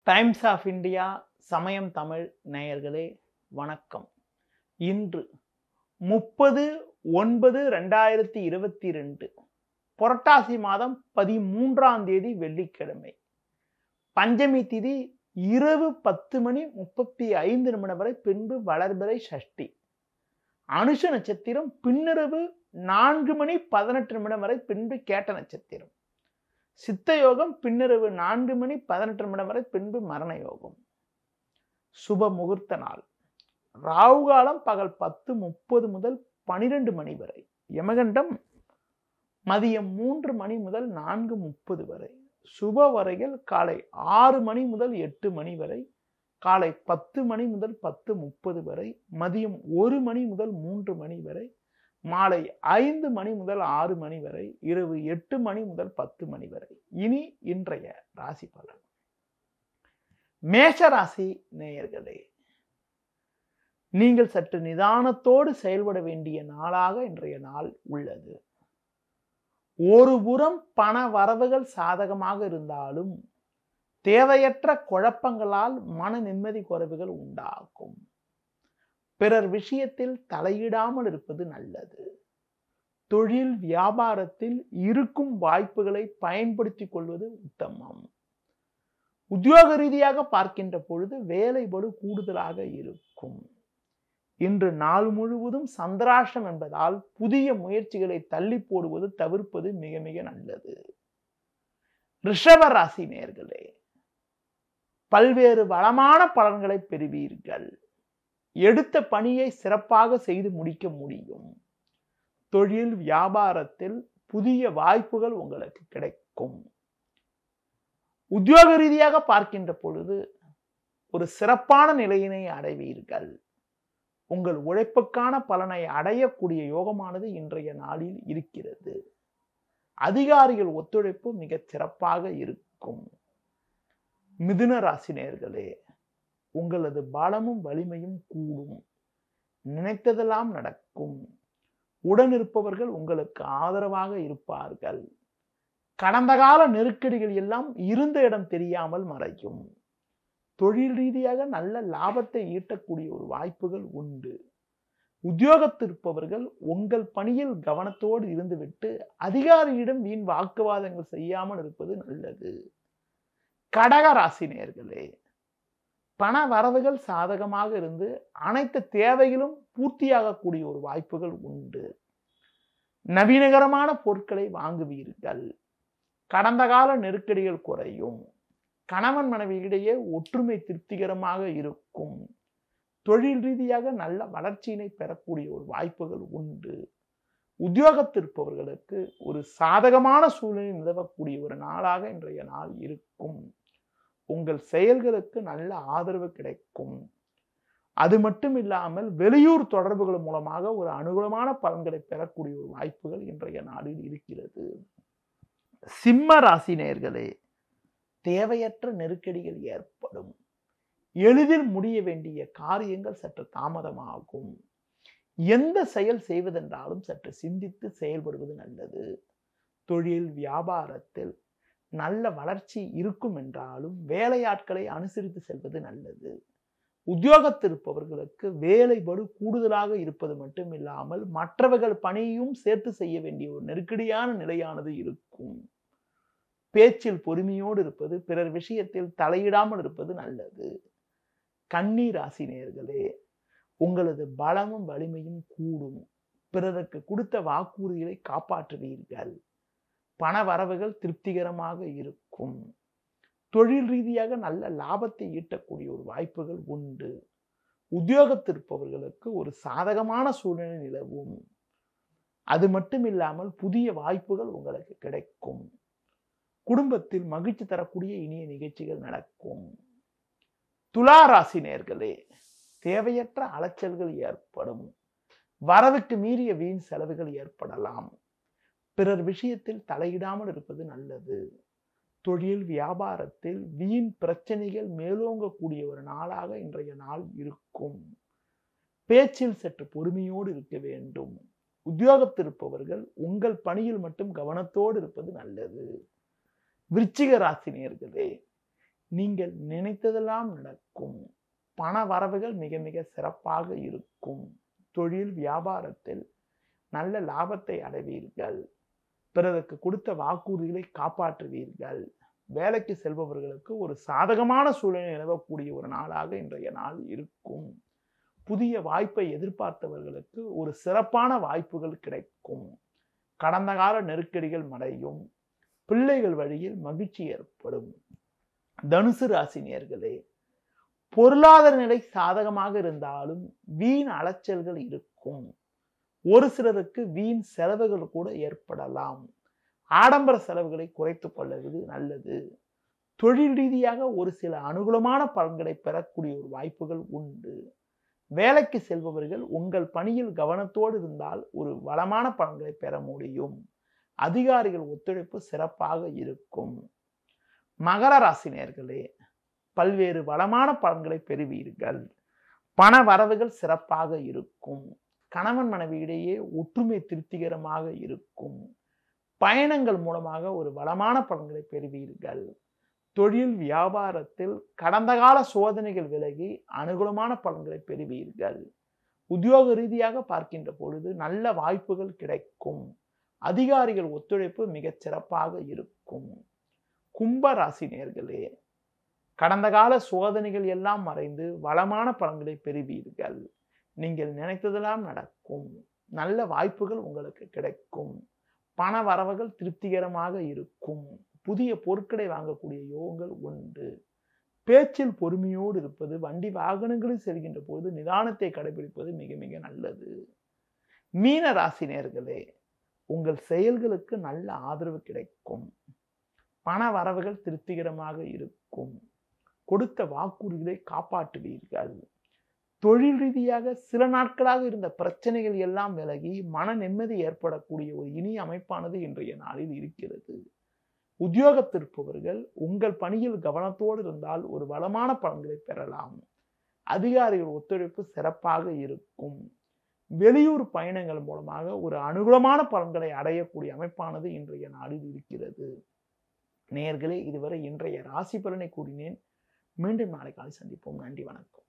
times of India சமயம் தமிழ் நேயர்களே வணக்கம் இன்று முப்பது ஒன்பது ரெண்டாயிரத்தி இருபத்தி ரெண்டு புரட்டாசி மாதம் பதிமூன்றாம் தேதி வெள்ளிக்கிழமை பஞ்சமி திதி இரவு பத்து மணி முப்பத்தி ஐந்து நிமிடம் வரை பின்பு வளர்பிறை சஷ்டி அனுஷ நட்சத்திரம் பின்னிரவு நான்கு மணி பதினெட்டு நிமிடம் வரை பின்பு கேட்ட நட்சத்திரம் சித்த யோகம் பின்னிரவு நான்கு மணி பதினெட்டு நிமிடம் வரை பின்பு மரண யோகம் சுப முகூர்த்த நாள் ராகு காலம் பகல் பத்து முப்பது முதல் பனிரெண்டு மணி வரை யமகண்டம் மதியம் மூன்று மணி முதல் நான்கு முப்பது வரை சுப வரைகள் காலை ஆறு மணி முதல் எட்டு மணி வரை காலை பத்து மணி முதல் பத்து முப்பது வரை மதியம் ஒரு மணி முதல் மூன்று மணி வரை மாலை ஐந்து மணி முதல் ஆறு மணி வரை இரவு எட்டு மணி முதல் பத்து மணி வரை இனி இன்றைய ராசி பலன் மேஷ ராசி நேயர்களே நீங்கள் சற்று நிதானத்தோடு செயல்பட வேண்டிய நாளாக இன்றைய நாள் உள்ளது ஒரு புறம் பண வரவுகள் சாதகமாக இருந்தாலும் தேவையற்ற குழப்பங்களால் மன நிம்மதி குறைவுகள் உண்டாகும் பிறர் விஷயத்தில் தலையிடாமல் இருப்பது நல்லது தொழில் வியாபாரத்தில் இருக்கும் வாய்ப்புகளை பயன்படுத்திக் கொள்வது உத்தமம் உத்தியோக ரீதியாக பார்க்கின்ற பொழுது வேலைபடு கூடுதலாக இருக்கும் இன்று நாள் முழுவதும் சந்திராஷம் என்பதால் புதிய முயற்சிகளை தள்ளி போடுவது தவிர்ப்பது மிக மிக நல்லது ரிஷப ராசி நேர்களே பல்வேறு வளமான பலன்களை பெறுவீர்கள் எடுத்த பணியை சிறப்பாக செய்து முடிக்க முடியும் தொழில் வியாபாரத்தில் புதிய வாய்ப்புகள் உங்களுக்கு கிடைக்கும் உத்தியோக ரீதியாக பார்க்கின்ற பொழுது ஒரு சிறப்பான நிலையினை அடைவீர்கள் உங்கள் உழைப்புக்கான பலனை அடையக்கூடிய யோகமானது இன்றைய நாளில் இருக்கிறது அதிகாரிகள் ஒத்துழைப்பு மிகச் சிறப்பாக இருக்கும் மிதுன ராசினியர்களே உங்களது பலமும் வலிமையும் கூடும் நினைத்ததெல்லாம் நடக்கும் உடன் இருப்பவர்கள் உங்களுக்கு ஆதரவாக இருப்பார்கள் கடந்த கால நெருக்கடிகள் எல்லாம் இருந்த இடம் தெரியாமல் மறையும் தொழில் ரீதியாக நல்ல லாபத்தை ஈட்டக்கூடிய ஒரு வாய்ப்புகள் உண்டு உத்தியோகத்திருப்பவர்கள் உங்கள் பணியில் கவனத்தோடு இருந்துவிட்டு அதிகாரியிடம் வீண் வாக்குவாதங்கள் செய்யாமல் இருப்பது நல்லது கடக ராசி நேர்களே பண வரவுகள் சாதகமாக இருந்து அனைத்து தேவைகளும் பூர்த்தியாகக்கூடிய ஒரு வாய்ப்புகள் உண்டு நவீனகரமான பொருட்களை வாங்குவீர்கள் கடந்த கால நெருக்கடிகள் குறையும் கணவன் மனைவியிடையே ஒற்றுமை திருப்திகரமாக இருக்கும் தொழில் ரீதியாக நல்ல வளர்ச்சியினை பெறக்கூடிய ஒரு வாய்ப்புகள் உண்டு உத்தியோகத்திருப்பவர்களுக்கு ஒரு சாதகமான சூழ்நிலை நிலவக்கூடிய ஒரு நாளாக இன்றைய நாள் இருக்கும் உங்கள் செயல்களுக்கு நல்ல ஆதரவு கிடைக்கும் அது மட்டும் இல்லாமல் வெளியூர் தொடர்புகள் மூலமாக ஒரு அனுகூலமான பலன்களை பெறக்கூடிய ஒரு வாய்ப்புகள் இன்றைய நாளில் இருக்கிறது சிம்ம ராசி நேர்களே தேவையற்ற நெருக்கடிகள் ஏற்படும் எளிதில் முடிய வேண்டிய காரியங்கள் சற்று தாமதமாகும் எந்த செயல் செய்வதென்றாலும் சற்று சிந்தித்து செயல்படுவது நல்லது தொழில் வியாபாரத்தில் நல்ல வளர்ச்சி இருக்கும் என்றாலும் வேலையாட்களை அனுசரித்து செல்வது நல்லது உத்தியோகத்திருப்பவர்களுக்கு வேலைபடு கூடுதலாக இருப்பது மட்டும் இல்லாமல் மற்றவர்கள் பணியும் சேர்த்து செய்ய வேண்டிய ஒரு நெருக்கடியான நிலையானது இருக்கும் பேச்சில் பொறுமையோடு இருப்பது பிறர் விஷயத்தில் தலையிடாமல் இருப்பது நல்லது கண்ணீர் ஆசினியர்களே உங்களது பலமும் வலிமையும் கூடும் பிறருக்கு கொடுத்த வாக்குறுதிகளை காப்பாற்றுவீர்கள் பண வரவுகள் திருப்திகரமாக இருக்கும் தொழில் ரீதியாக நல்ல லாபத்தை ஈட்டக்கூடிய ஒரு வாய்ப்புகள் உண்டு உத்தியோகத்திருப்பவர்களுக்கு ஒரு சாதகமான சூழ்நிலை நிலவும் அது மட்டும் இல்லாமல் புதிய வாய்ப்புகள் உங்களுக்கு கிடைக்கும் குடும்பத்தில் மகிழ்ச்சி தரக்கூடிய இனிய நிகழ்ச்சிகள் நடக்கும் துலா ராசி நேர்களே தேவையற்ற அலைச்சல்கள் ஏற்படும் வரவுக்கு மீறிய வீண் செலவுகள் ஏற்படலாம் பிறர் விஷயத்தில் தலையிடாமல் இருப்பது நல்லது தொழில் வியாபாரத்தில் வீண் பிரச்சனைகள் மேலோங்கக்கூடிய ஒரு நாளாக இன்றைய நாள் இருக்கும் பேச்சில் சற்று பொறுமையோடு இருக்க வேண்டும் உத்தியோகத்திருப்பவர்கள் உங்கள் பணியில் மட்டும் கவனத்தோடு இருப்பது நல்லது விருச்சிக ராசினியர்களே நீங்கள் நினைத்ததெல்லாம் நடக்கும் பண வரவுகள் மிக மிக சிறப்பாக இருக்கும் தொழில் வியாபாரத்தில் நல்ல லாபத்தை அடைவீர்கள் பிறருக்கு கொடுத்த வாக்குறுதிகளை காப்பாற்றுவீர்கள் வேலைக்கு செல்பவர்களுக்கு ஒரு சாதகமான சூழ்நிலை நிலவக்கூடிய ஒரு நாளாக இன்றைய நாள் இருக்கும் புதிய வாய்ப்பை எதிர்பார்த்தவர்களுக்கு ஒரு சிறப்பான வாய்ப்புகள் கிடைக்கும் கடந்த கால நெருக்கடிகள் மறையும் பிள்ளைகள் வழியில் மகிழ்ச்சி ஏற்படும் தனுசு ராசி நேர்களே பொருளாதார நிலை சாதகமாக இருந்தாலும் வீண் அலைச்சல்கள் இருக்கும் ஒரு சிலருக்கு வீண் செலவுகள் கூட ஏற்படலாம் ஆடம்பர செலவுகளை குறைத்துக் கொள்வது நல்லது தொழில் ரீதியாக ஒரு சில அனுகூலமான பலன்களை பெறக்கூடிய ஒரு வாய்ப்புகள் உண்டு வேலைக்கு செல்பவர்கள் உங்கள் பணியில் கவனத்தோடு இருந்தால் ஒரு வளமான பலன்களை பெற முடியும் அதிகாரிகள் ஒத்துழைப்பு சிறப்பாக இருக்கும் மகர ராசி நேர்களே பல்வேறு வளமான பலன்களை பெறுவீர்கள் பண வரவுகள் சிறப்பாக இருக்கும் கணவன் மனைவியிடையே ஒற்றுமை திருப்திகரமாக இருக்கும் பயணங்கள் மூலமாக ஒரு வளமான பலன்களை பெறுவீர்கள் தொழில் வியாபாரத்தில் கடந்த கால சோதனைகள் விலகி அனுகூலமான பலன்களை பெறுவீர்கள் உத்தியோக ரீதியாக பார்க்கின்ற பொழுது நல்ல வாய்ப்புகள் கிடைக்கும் அதிகாரிகள் ஒத்துழைப்பு மிகச் சிறப்பாக இருக்கும் கும்ப ராசி நேர்களே கடந்த கால சோதனைகள் எல்லாம் மறைந்து வளமான பலன்களை பெறுவீர்கள் நீங்கள் நினைத்ததெல்லாம் நடக்கும் நல்ல வாய்ப்புகள் உங்களுக்கு கிடைக்கும் பண வரவுகள் திருப்திகரமாக இருக்கும் புதிய பொருட்களை வாங்கக்கூடிய யோகங்கள் உண்டு பேச்சில் பொறுமையோடு இருப்பது வண்டி வாகனங்களில் செல்கின்ற போது நிதானத்தை கடைபிடிப்பது மிக மிக நல்லது மீன ராசி நேர்களே உங்கள் செயல்களுக்கு நல்ல ஆதரவு கிடைக்கும் பண வரவுகள் திருப்திகரமாக இருக்கும் கொடுத்த வாக்குறுதிகளை காப்பாற்றுவீர்கள் தொழில் ரீதியாக சில நாட்களாக இருந்த பிரச்சனைகள் எல்லாம் விலகி மன நிம்மதி ஏற்படக்கூடிய ஒரு இனிய அமைப்பானது இன்றைய நாளில் இருக்கிறது உத்தியோகத்திருப்பவர்கள் உங்கள் பணியில் கவனத்தோடு இருந்தால் ஒரு வளமான பலன்களை பெறலாம் அதிகாரிகள் ஒத்துழைப்பு சிறப்பாக இருக்கும் வெளியூர் பயணங்கள் மூலமாக ஒரு அனுகூலமான பலன்களை அடையக்கூடிய அமைப்பானது இன்றைய நாளில் இருக்கிறது நேர்களே இதுவரை இன்றைய ராசி பலனை கூறினேன் மீண்டும் நாளை காலை சந்திப்போம் நன்றி வணக்கம்